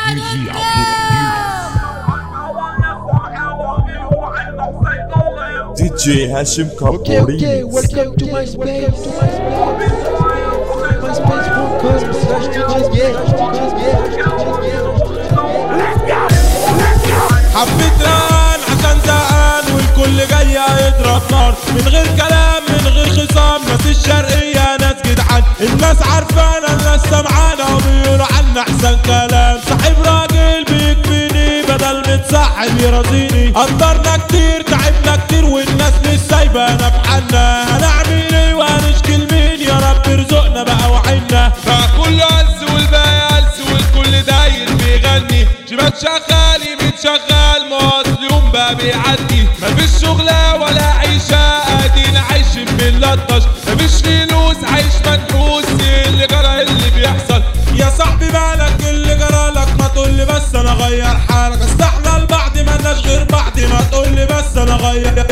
DJ Hashim Okay, okay, Kaporis welcome to my space, to my space. MySpace.com slash DJs, yeah, DJs, yeah, حبيت ران عشان زهقان والكل جاي يضرب نار من غير كلام من غير خصام ناس الشرقية ناس جدعان الناس عارفانا الناس سمعانا وبيقولوا عنا احسن كلام صاحب راجل بيكفيني بدل متصاحب يرازيني قدرنا كتير تعبنا كتير والناس مش سايبانا في حالنا هنعمل ايه وهنشكي لمين يا رب ارزقنا بقى وعنا بقى كله هلس والباقي هلس والكل داير بيغني شباب شغال يمين شغال مواصل يوم بقى بيعدي مفيش شغلة ولا عيشة ادينا عايشين بنلطش مفيش فلوس عايش منحوس إيه اللي جرى اللي بيحصل يا صاحبي مالك اللي جرالك ما تقولي بس انا غير حالك اصل احنا لبعض مالناش غير بعض ما تقولي بس انا غير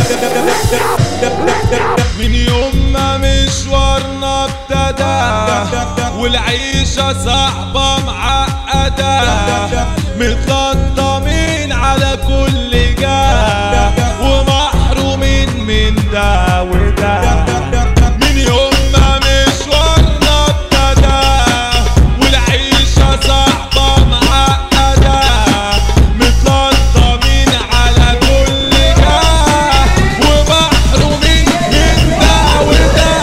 من يوم ما مشوارنا ابتدى والعيشة صعبة معقدة متلطمين على كل جاه ومحرومين من ده وده من يوم ما مشوارنا ابتدى والعيشة صعبة معقدة متلطمين على كل جاه ومحرومين من ده وده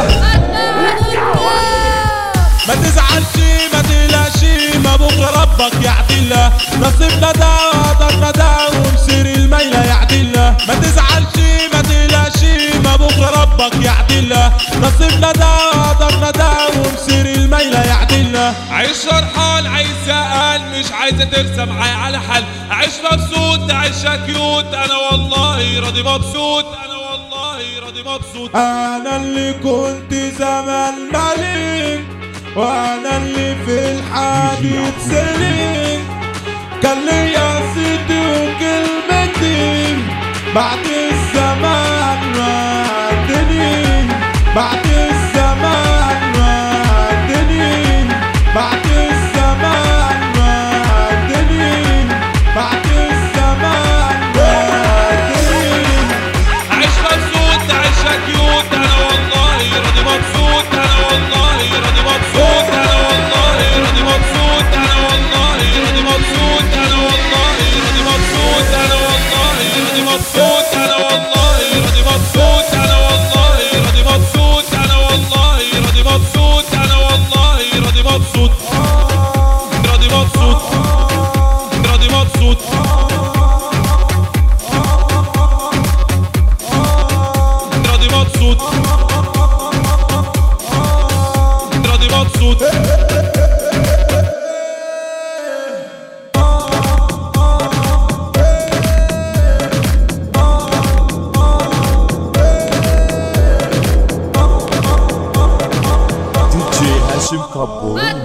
ما تزعلش ما تقلقش ما بكره ربك يعدلها نصيبنا ده وقدرنا ده ومسير الميلة يعدلها ما تزعلش ما تقلقش ما بكره ربك يعدلها نصيبنا ده وقدرنا ده ومسير الميلة يعدلها عيش فرحان عايز زهقان مش عايزة ترسى معايا على حل عيش مبسوط عيش كيوت انا والله راضي مبسوط انا والله راضي مبسوط انا اللي كنت زمان ملك وانا اللي في الحديد سليم كان ليا صيتي وكلمتي بعد الزمان وعدني بعد الزمان وعدني بعد الزمان وعدني بعد الزمان وعدني عيش مبسوط عيش كيوت انا والله راضي مبسوط انا والله راضي مبسوط انا والله راضي مبسوط انا والله راضي مبسوط انا والله راضي مبسوط انا والله راضي مبسوط انا والله راضي مبسوط انا والله راضي مبسوط انا والله راضي مبسوط انا والله راضي مبسوط راضي مبسوط راضي مبسوط راضي مبسوط راضي مبسوط DJ Hashim Kaporis